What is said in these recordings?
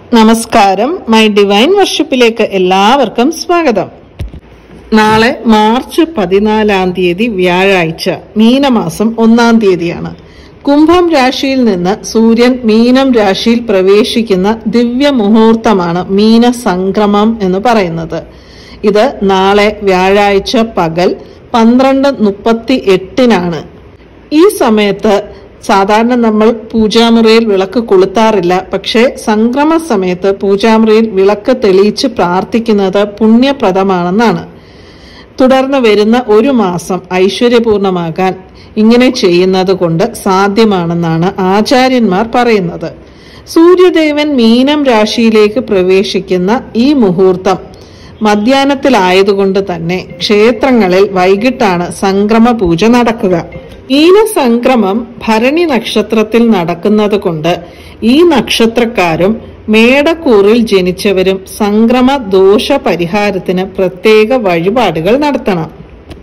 നമസ്കാരം my divine വർഷിപ്പിലേക്ക് എല്ലാവർക്കും സ്വാഗതം നാളെ മാർച്ച് പതിനാലാം തീയതി വ്യാഴാഴ്ച മീനമാസം ഒന്നാം തീയതിയാണ് കുംഭം രാശിയിൽ നിന്ന് സൂര്യൻ മീനം രാശിയിൽ പ്രവേശിക്കുന്ന ദിവ്യ മുഹൂർത്തമാണ് മീന സംക്രമം എന്ന് പറയുന്നത് ഇത് നാളെ വ്യാഴാഴ്ച പകൽ പന്ത്രണ്ട് മുപ്പത്തി എട്ടിനാണ് ഈ സമയത്ത് സാധാരണ നമ്മൾ പൂജാമുറിയിൽ വിളക്ക് കൊളുത്താറില്ല പക്ഷേ സംക്രമ സമയത്ത് പൂജാമുറിയിൽ വിളക്ക് തെളിയിച്ച് പ്രാർത്ഥിക്കുന്നത് പുണ്യപ്രദമാണെന്നാണ് തുടർന്ന് വരുന്ന ഒരു മാസം ഐശ്വര്യപൂർണമാകാൻ ഇങ്ങനെ ചെയ്യുന്നത് കൊണ്ട് സാധ്യമാണെന്നാണ് ആചാര്യന്മാർ പറയുന്നത് സൂര്യദേവൻ മീനം രാശിയിലേക്ക് പ്രവേശിക്കുന്ന ഈ മുഹൂർത്തം മധ്യാഹ്നത്തിലായതുകൊണ്ട് തന്നെ ക്ഷേത്രങ്ങളിൽ വൈകിട്ടാണ് സംക്രമ പൂജ നടക്കുക മീനസംക്രമം ഭരണി നക്ഷത്രത്തിൽ നടക്കുന്നത് കൊണ്ട് ഈ നക്ഷത്രക്കാരും മേടക്കൂറിൽ ജനിച്ചവരും സംക്രമ ദോഷ പരിഹാരത്തിന് പ്രത്യേക വഴിപാടുകൾ നടത്തണം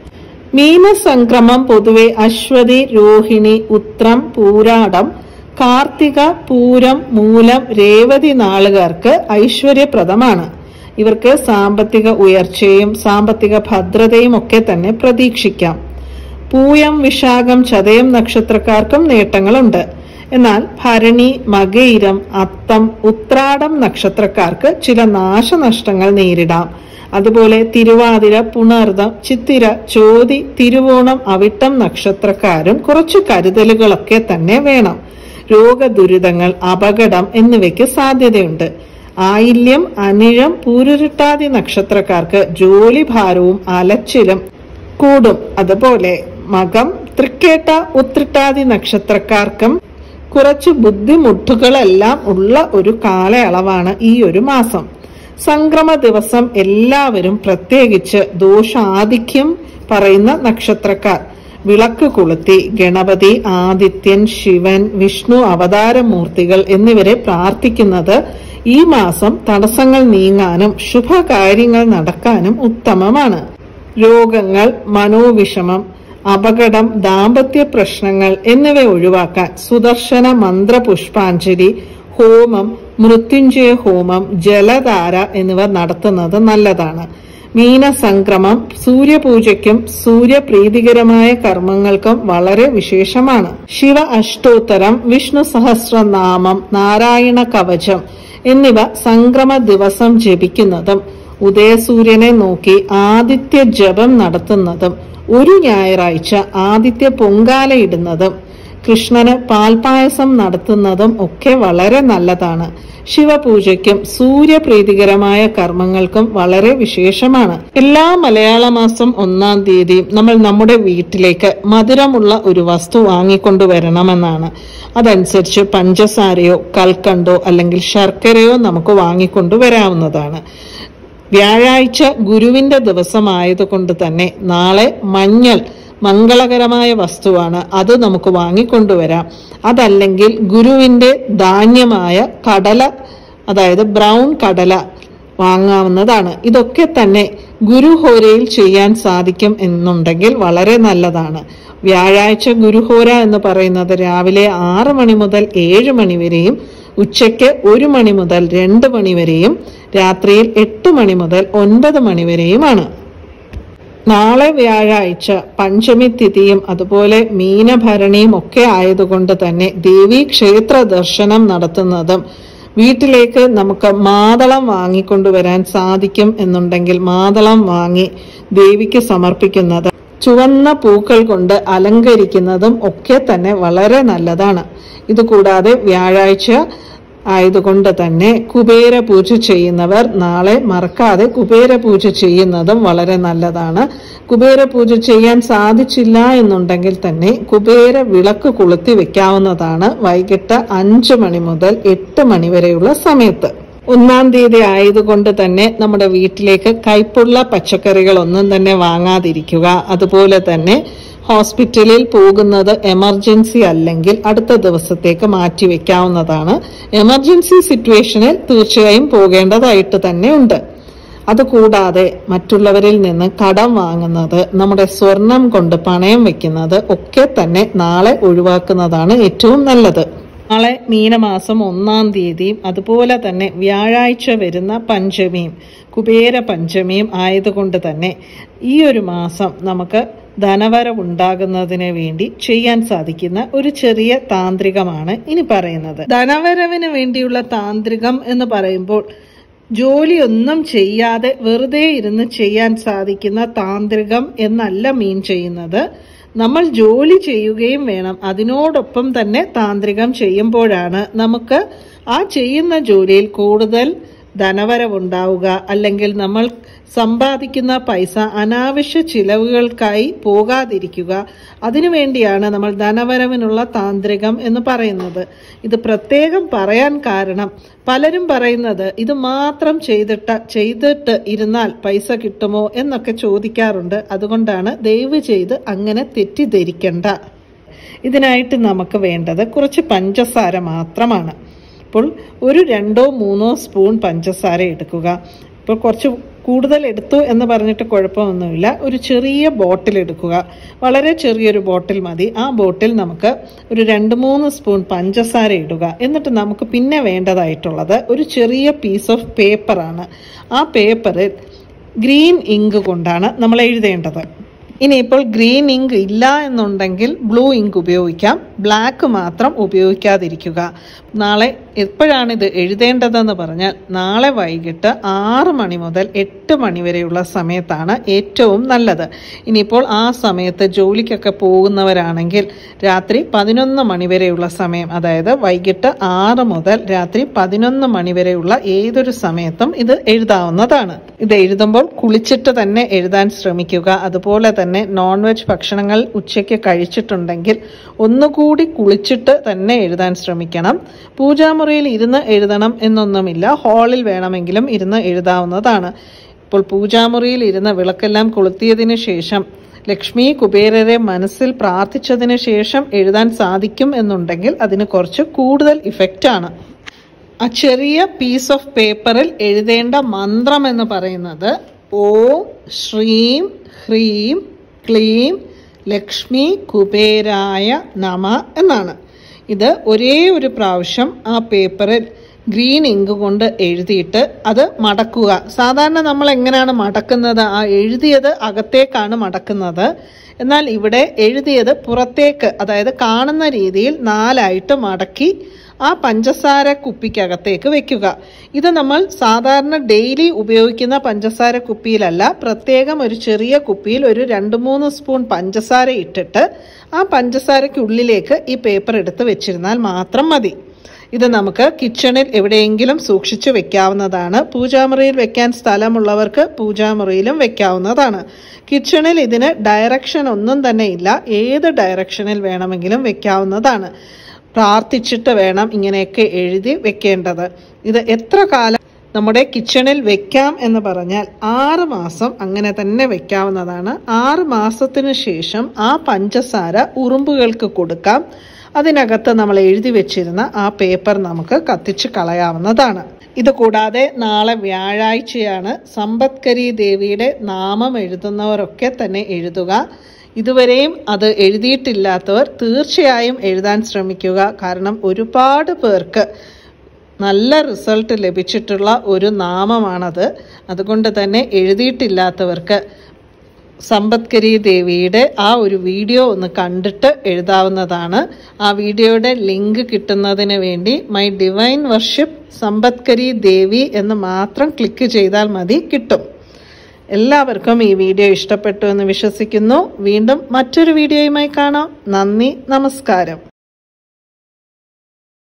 മീനസംക്രമം പൊതുവെ അശ്വതി രോഹിണി ഉത്രം പൂരാടം കാർത്തിക പൂരം മൂലം രേവതി നാളുകാർക്ക് ഐശ്വര്യപ്രദമാണ് ഇവർക്ക് സാമ്പത്തിക ഉയർച്ചയും സാമ്പത്തിക ഭദ്രതയും ഒക്കെ തന്നെ പ്രതീക്ഷിക്കാം പൂയം വിശാഖം ചതയം നക്ഷത്രക്കാർക്കും നേട്ടങ്ങളുണ്ട് എന്നാൽ ഭരണി മകയിരം അത്തം ഉത്രാടം നക്ഷത്രക്കാർക്ക് ചില നാശനഷ്ടങ്ങൾ നേരിടാം അതുപോലെ തിരുവാതിര പുണർദം ചിത്തിര ചോതി തിരുവോണം അവിട്ടം നക്ഷത്രക്കാരും കുറച്ച് കരുതലുകളൊക്കെ തന്നെ വേണം രോഗദുരിതങ്ങൾ അപകടം എന്നിവയ്ക്ക് സാധ്യതയുണ്ട് ആയില്യം അനിഴം പൂരുരുട്ടാതി നക്ഷത്രക്കാർക്ക് ജോലി ഭാരവും അലച്ചിലും കൂടും അതുപോലെ മകം തൃക്കേട്ട ഉത്രിട്ടാതി നക്ഷത്രക്കാർക്കും കുറച്ച് ബുദ്ധിമുട്ടുകളെല്ലാം ഉള്ള ഒരു കാലയളവാണ് ഈ ഒരു മാസം സംക്രമ ദിവസം എല്ലാവരും പ്രത്യേകിച്ച് ദോഷാധിക്യം പറയുന്ന നക്ഷത്രക്കാർ വിളക്ക് കൊളുത്തി ഗണപതി ആദിത്യൻ ശിവൻ വിഷ്ണു അവതാരമൂർത്തികൾ എന്നിവരെ പ്രാർത്ഥിക്കുന്നത് ഈ മാസം തടസ്സങ്ങൾ നീങ്ങാനും ശുഭകാര്യങ്ങൾ നടക്കാനും ഉത്തമമാണ് രോഗങ്ങൾ മനോവിഷമം അപകടം ദാമ്പത്യ പ്രശ്നങ്ങൾ എന്നിവ ഒഴിവാക്കാൻ സുദർശന മന്ത്ര പുഷ്പാഞ്ജലി ഹോമം മൃത്യുഞ്ജയ ഹോമം ജലധാര എന്നിവ നടത്തുന്നത് നല്ലതാണ് മീനസംക്രമം സൂര്യപൂജയ്ക്കും സൂര്യപ്രീതികരമായ കർമ്മങ്ങൾക്കും വളരെ വിശേഷമാണ് ശിവ അഷ്ടോത്തരം വിഷ്ണു സഹസ്രനാമം നാരായണ കവചം എന്നിവ സംക്രമ ദിവസം ജപിക്കുന്നതും ഉദയസൂര്യനെ നോക്കി ആദിത്യ ജപം നടത്തുന്നതും ഒരു ഞായറാഴ്ച ആദിത്യ പൊങ്കാലയിടുന്നതും കൃഷ്ണന് പാൽപായസം നടത്തുന്നതും ഒക്കെ വളരെ നല്ലതാണ് ശിവപൂജയ്ക്കും സൂര്യപ്രീതികരമായ കർമ്മങ്ങൾക്കും വളരെ വിശേഷമാണ് എല്ലാ മലയാള മാസം ഒന്നാം തീയതിയും നമ്മൾ നമ്മുടെ വീട്ടിലേക്ക് മധുരമുള്ള ഒരു വസ്തു വാങ്ങിക്കൊണ്ടുവരണമെന്നാണ് അതനുസരിച്ച് പഞ്ചസാരയോ കൽക്കണ്ടോ അല്ലെങ്കിൽ ശർക്കരയോ നമുക്ക് വാങ്ങിക്കൊണ്ടുവരാവുന്നതാണ് വ്യാഴാഴ്ച ഗുരുവിന്റെ ദിവസമായതുകൊണ്ട് തന്നെ നാളെ മഞ്ഞൾ മംഗളകരമായ വസ്തുവാണ് അത് നമുക്ക് വാങ്ങിക്കൊണ്ടുവരാം അതല്ലെങ്കിൽ ഗുരുവിന്റെ ധാന്യമായ കടല അതായത് ബ്രൗൺ കടല വാങ്ങാവുന്നതാണ് ഇതൊക്കെ തന്നെ ഗുരുഹോരയിൽ ചെയ്യാൻ സാധിക്കും എന്നുണ്ടെങ്കിൽ വളരെ നല്ലതാണ് വ്യാഴാഴ്ച ഗുരുഹോര എന്ന് പറയുന്നത് രാവിലെ ആറ് മണി മുതൽ ഏഴ് മണി വരെയും ഉച്ചയ്ക്ക് ഒരു മണി മുതൽ രണ്ട് മണി വരെയും രാത്രിയിൽ എട്ട് മണി മുതൽ ഒൻപത് മണി വരെയുമാണ് നാളെ വ്യാഴാഴ്ച പഞ്ചമി തിഥിയും അതുപോലെ മീനഭരണിയും ഒക്കെ ആയതുകൊണ്ട് തന്നെ ദേവീ ക്ഷേത്ര ദർശനം നടത്തുന്നതും വീട്ടിലേക്ക് നമുക്ക് മാതളം വാങ്ങിക്കൊണ്ടുവരാൻ സാധിക്കും എന്നുണ്ടെങ്കിൽ മാതളം വാങ്ങി ദേവിക്ക് സമർപ്പിക്കുന്നത് ചുവന്ന പൂക്കൾ കൊണ്ട് അലങ്കരിക്കുന്നതും ഒക്കെ തന്നെ വളരെ നല്ലതാണ് ഇതുകൂടാതെ വ്യാഴാഴ്ച ആയതുകൊണ്ട് തന്നെ കുബേര പൂജ ചെയ്യുന്നവർ നാളെ മറക്കാതെ കുബേര പൂജ ചെയ്യുന്നതും വളരെ നല്ലതാണ് കുബേര പൂജ ചെയ്യാൻ സാധിച്ചില്ല എന്നുണ്ടെങ്കിൽ തന്നെ കുബേര വിളക്ക് കൊളുത്തി വെക്കാവുന്നതാണ് വൈകിട്ട് അഞ്ചു മണി മുതൽ എട്ട് മണി വരെയുള്ള സമയത്ത് ഒന്നാം തീയതി ആയതുകൊണ്ട് തന്നെ നമ്മുടെ വീട്ടിലേക്ക് കൈപ്പുള്ള പച്ചക്കറികൾ ഒന്നും തന്നെ വാങ്ങാതിരിക്കുക അതുപോലെ തന്നെ ഹോസ്പിറ്റലിൽ പോകുന്നത് എമർജൻസി അല്ലെങ്കിൽ അടുത്ത ദിവസത്തേക്ക് മാറ്റിവെക്കാവുന്നതാണ് എമർജൻസി സിറ്റുവേഷനിൽ തീർച്ചയായും പോകേണ്ടതായിട്ട് തന്നെ ഉണ്ട് അതുകൂടാതെ മറ്റുള്ളവരിൽ നിന്ന് കടം വാങ്ങുന്നത് നമ്മുടെ സ്വർണം കൊണ്ട് പണയം വെക്കുന്നത് ഒക്കെ തന്നെ നാളെ ഒഴിവാക്കുന്നതാണ് ഏറ്റവും നല്ലത് നാളെ മീനമാസം ഒന്നാം തീയതിയും അതുപോലെ തന്നെ വ്യാഴാഴ്ച വരുന്ന പഞ്ചമിയും കുബേര പഞ്ചമിയും ആയതുകൊണ്ട് തന്നെ ഈ ഒരു മാസം നമുക്ക് ധനവരവുണ്ടാകുന്നതിന് വേണ്ടി ചെയ്യാൻ സാധിക്കുന്ന ഒരു ചെറിയ താന്ത്രികമാണ് ഇനി പറയുന്നത് ധനവരവിന് വേണ്ടിയുള്ള താന്ത്രികം എന്ന് പറയുമ്പോൾ ജോലിയൊന്നും ചെയ്യാതെ വെറുതെ ഇരുന്ന് ചെയ്യാൻ സാധിക്കുന്ന താന്ത്രികം എന്നല്ല മീൻ ചെയ്യുന്നത് നമ്മൾ ജോലി ചെയ്യുകയും വേണം അതിനോടൊപ്പം തന്നെ താന്ത്രികം ചെയ്യുമ്പോഴാണ് നമുക്ക് ആ ചെയ്യുന്ന ജോലിയിൽ കൂടുതൽ ധനവരവുണ്ടാവുക അല്ലെങ്കിൽ നമ്മൾ സമ്പാദിക്കുന്ന പൈസ അനാവശ്യ ചിലവുകൾക്കായി പോകാതിരിക്കുക അതിനുവേണ്ടിയാണ് നമ്മൾ ധനവരവിനുള്ള താന്ത്രികം എന്ന് പറയുന്നത് ഇത് പ്രത്യേകം പറയാൻ കാരണം പലരും പറയുന്നത് ഇത് മാത്രം ചെയ്തിട്ട് ചെയ്തിട്ട് ഇരുന്നാൽ പൈസ കിട്ടുമോ എന്നൊക്കെ ചോദിക്കാറുണ്ട് അതുകൊണ്ടാണ് ദയവ് ചെയ്ത് അങ്ങനെ തെറ്റിദ്ധരിക്കണ്ട ഇതിനായിട്ട് നമുക്ക് വേണ്ടത് കുറച്ച് പഞ്ചസാര മാത്രമാണ് അപ്പോൾ ഒരു രണ്ടോ മൂന്നോ സ്പൂൺ പഞ്ചസാര എടുക്കുക ഇപ്പോൾ കുറച്ച് കൂടുതൽ എടുത്തു എന്ന് പറഞ്ഞിട്ട് കുഴപ്പമൊന്നുമില്ല ഒരു ചെറിയ ബോട്ടിൽ എടുക്കുക വളരെ ചെറിയൊരു ബോട്ടിൽ മതി ആ ബോട്ടിൽ നമുക്ക് ഒരു രണ്ട് മൂന്ന് സ്പൂൺ പഞ്ചസാര ഇടുക എന്നിട്ട് നമുക്ക് പിന്നെ വേണ്ടതായിട്ടുള്ളത് ഒരു ചെറിയ പീസ് ഓഫ് പേപ്പറാണ് ആ പേപ്പറിൽ ഗ്രീൻ ഇങ്ക് കൊണ്ടാണ് നമ്മൾ എഴുതേണ്ടത് ഇനിയിപ്പോൾ ഗ്രീൻ ഇങ്ക് ഇല്ല എന്നുണ്ടെങ്കിൽ ബ്ലൂ ഇങ്ക് ഉപയോഗിക്കാം ബ്ലാക്ക് മാത്രം ഉപയോഗിക്കാതിരിക്കുക നാളെ എപ്പോഴാണ് ഇത് എഴുതേണ്ടതെന്ന് പറഞ്ഞാൽ നാളെ വൈകിട്ട് ആറ് മണി മുതൽ എട്ട് മണി വരെയുള്ള സമയത്താണ് ഏറ്റവും നല്ലത് ഇനിയിപ്പോൾ ആ സമയത്ത് ജോലിക്കൊക്കെ പോകുന്നവരാണെങ്കിൽ രാത്രി പതിനൊന്ന് മണി വരെയുള്ള സമയം അതായത് വൈകിട്ട് ആറ് മുതൽ രാത്രി പതിനൊന്ന് മണി വരെയുള്ള ഏതൊരു സമയത്തും ഇത് എഴുതാവുന്നതാണ് ഇത് എഴുതുമ്പോൾ കുളിച്ചിട്ട് തന്നെ എഴുതാൻ ശ്രമിക്കുക അതുപോലെ തന്നെ നോൺ വെജ് ഭക്ഷണങ്ങൾ ഉച്ചയ്ക്ക് കഴിച്ചിട്ടുണ്ടെങ്കിൽ ഒന്നുകൂടി കുളിച്ചിട്ട് തന്നെ എഴുതാൻ ശ്രമിക്കണം പൂജാമുറിയിൽ ഇരുന്ന് എഴുതണം എന്നൊന്നുമില്ല ഹാളിൽ വേണമെങ്കിലും ഇരുന്ന് എഴുതാവുന്നതാണ് ഇപ്പോൾ പൂജാമുറിയിൽ ഇരുന്ന് വിളക്കെല്ലാം കൊളുത്തിയതിനു ശേഷം ലക്ഷ്മി കുബേരരെ മനസ്സിൽ പ്രാർത്ഥിച്ചതിന് ശേഷം എഴുതാൻ സാധിക്കും എന്നുണ്ടെങ്കിൽ അതിന് കുറച്ച് കൂടുതൽ ഇഫക്റ്റ് ആണ് ആ ചെറിയ പീസ് ഓഫ് പേപ്പറിൽ എഴുതേണ്ട മന്ത്രം എന്ന് പറയുന്നത് ഓം ശ്രീം ഹ്രീം ക്ലീം ലക്ഷ്മി കുബേരായ നമ എന്നാണ് ഇത് ഒരേ ഒരു പ്രാവശ്യം ആ പേപ്പറിൽ ഗ്രീൻ ഇങ്ക് കൊണ്ട് എഴുതിയിട്ട് അത് മടക്കുക സാധാരണ നമ്മൾ എങ്ങനെയാണ് മടക്കുന്നത് ആ എഴുതിയത് അകത്തേക്കാണ് മടക്കുന്നത് എന്നാൽ ഇവിടെ എഴുതിയത് പുറത്തേക്ക് അതായത് കാണുന്ന രീതിയിൽ നാലായിട്ട് മടക്കി ആ പഞ്ചസാര കുപ്പിക്കകത്തേക്ക് വെക്കുക ഇത് നമ്മൾ സാധാരണ ഡെയിലി ഉപയോഗിക്കുന്ന പഞ്ചസാര കുപ്പിയിലല്ല പ്രത്യേകം ഒരു ചെറിയ കുപ്പിയിൽ ഒരു രണ്ട് മൂന്ന് സ്പൂൺ പഞ്ചസാര ഇട്ടിട്ട് ആ പഞ്ചസാരയ്ക്കുള്ളിലേക്ക് ഈ പേപ്പർ എടുത്ത് വെച്ചിരുന്നാൽ മാത്രം മതി ഇത് നമുക്ക് കിച്ചണിൽ എവിടെയെങ്കിലും സൂക്ഷിച്ചു വെക്കാവുന്നതാണ് പൂജാമുറിയിൽ വെക്കാൻ സ്ഥലമുള്ളവർക്ക് പൂജാമുറിയിലും വെക്കാവുന്നതാണ് കിച്ചണിൽ ഇതിന് ഡയറക്ഷൻ ഒന്നും തന്നെ ഇല്ല ഏത് ഡയറക്ഷനിൽ വേണമെങ്കിലും വെക്കാവുന്നതാണ് പ്രാർത്ഥിച്ചിട്ട് വേണം ഇങ്ങനെയൊക്കെ എഴുതി വെക്കേണ്ടത് ഇത് എത്ര കാലം നമ്മുടെ കിച്ചണിൽ വെക്കാം എന്ന് പറഞ്ഞാൽ ആറ് മാസം അങ്ങനെ തന്നെ വെക്കാവുന്നതാണ് ആറ് മാസത്തിന് ശേഷം ആ പഞ്ചസാര ഉറുമ്പുകൾക്ക് കൊടുക്കാം അതിനകത്ത് നമ്മൾ എഴുതി വെച്ചിരുന്ന ആ പേപ്പർ നമുക്ക് കത്തിച്ച് കളയാവുന്നതാണ് ഇത് കൂടാതെ നാളെ വ്യാഴാഴ്ചയാണ് സമ്പത്കരി ദേവിയുടെ നാമം എഴുതുന്നവരൊക്കെ തന്നെ എഴുതുക ഇതുവരെയും അത് എഴുതിയിട്ടില്ലാത്തവർ തീർച്ചയായും എഴുതാൻ ശ്രമിക്കുക കാരണം ഒരുപാട് പേർക്ക് നല്ല റിസൾട്ട് ലഭിച്ചിട്ടുള്ള ഒരു നാമമാണത് അതുകൊണ്ട് തന്നെ എഴുതിയിട്ടില്ലാത്തവർക്ക് സമ്പത്കരി ദേവിയുടെ ആ ഒരു വീഡിയോ ഒന്ന് കണ്ടിട്ട് എഴുതാവുന്നതാണ് ആ വീഡിയോയുടെ ലിങ്ക് കിട്ടുന്നതിന് വേണ്ടി my divine worship Sampathkari Devi എന്ന് മാത്രം ക്ലിക്ക് ചെയ്താൽ മതി കിട്ടും എല്ലാവർക്കും ഈ വീഡിയോ ഇഷ്ടപ്പെട്ടു എന്ന് വിശ്വസിക്കുന്നു വീണ്ടും മറ്റൊരു വീഡിയോയുമായി കാണാം നന്ദി നമസ്കാരം